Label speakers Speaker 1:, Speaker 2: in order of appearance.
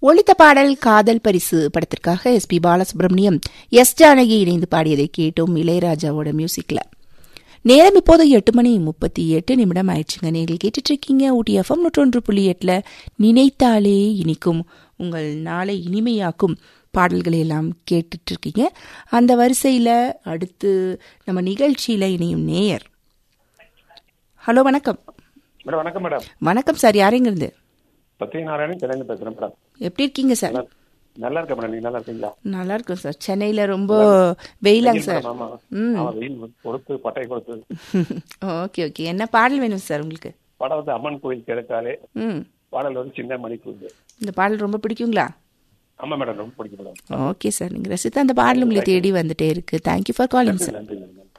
Speaker 1: ஒளித்த பாடல் காதல் பரிசு படத்திற்காக S P Balasubrahmanyam S Janaki இணைந்து பாடியதை கேட்டோம் இளையராஜாவோட மியூசிக்ல நேரம் இப்போது எட்டு மணி முப்பத்தி எட்டு நிமிடம் ஆயிடுச்சுங்க நீங்கள் கேட்டுட்டு இருக்கீங்க ஊட்டி எஃப்எம் நூற்றொன்று புள்ளி எட்டுல நினைத்தாலே இனிக்கும் உங்கள் நாளை இனிமையாக்கும் பாடல்களை எல்லாம் கேட்டுட்டு இருக்கீங்க அந்த வரிசையில அடுத்து நம்ம நிகழ்ச்சியில இணையும் நேயர் ஹலோ வணக்கம்
Speaker 2: மேடம் வணக்கம் மேடம்
Speaker 1: வணக்கம் சார் யாருங்கிருந்து
Speaker 2: சத்யநாராயணன் சென்னையில பேசுறேன் மேடம்
Speaker 1: எப்படி இருக்கீங்க சார்
Speaker 2: நல்லா- நல்லா இருக்கேன் மேடம் நீங்க நல்லா இருக்கீங்களா
Speaker 1: நல்லா இருக்கும் சார் சென்னையில ரொம்ப வெயிலாங்க சார்
Speaker 2: ஆமா
Speaker 1: ம்
Speaker 2: ஆமா வெயில் கொடுத்து பட்டை கொடுத்து
Speaker 1: ஓகே ஓகே என்ன பாடல் வேணும் சார் உங்களுக்கு
Speaker 2: படம் வந்து அம்மன் கோயில் கிடைச்சாலே
Speaker 1: ம்
Speaker 2: பாடல் வந்து சின்ன மணிக்கு
Speaker 1: இந்த பாடல் ரொம்ப பிடிக்குங்களா
Speaker 2: ஆமா மேடம் ரொம்ப பிடிக்கும் மேடம்
Speaker 1: ஓகே சார் நீங்க ரசித்த அந்த பாடல் உங்களை தேடி வந்துட்டே இருக்கு தேங்க்யூ ஃபார் காலிங் சார்
Speaker 2: நன்றி மேடம்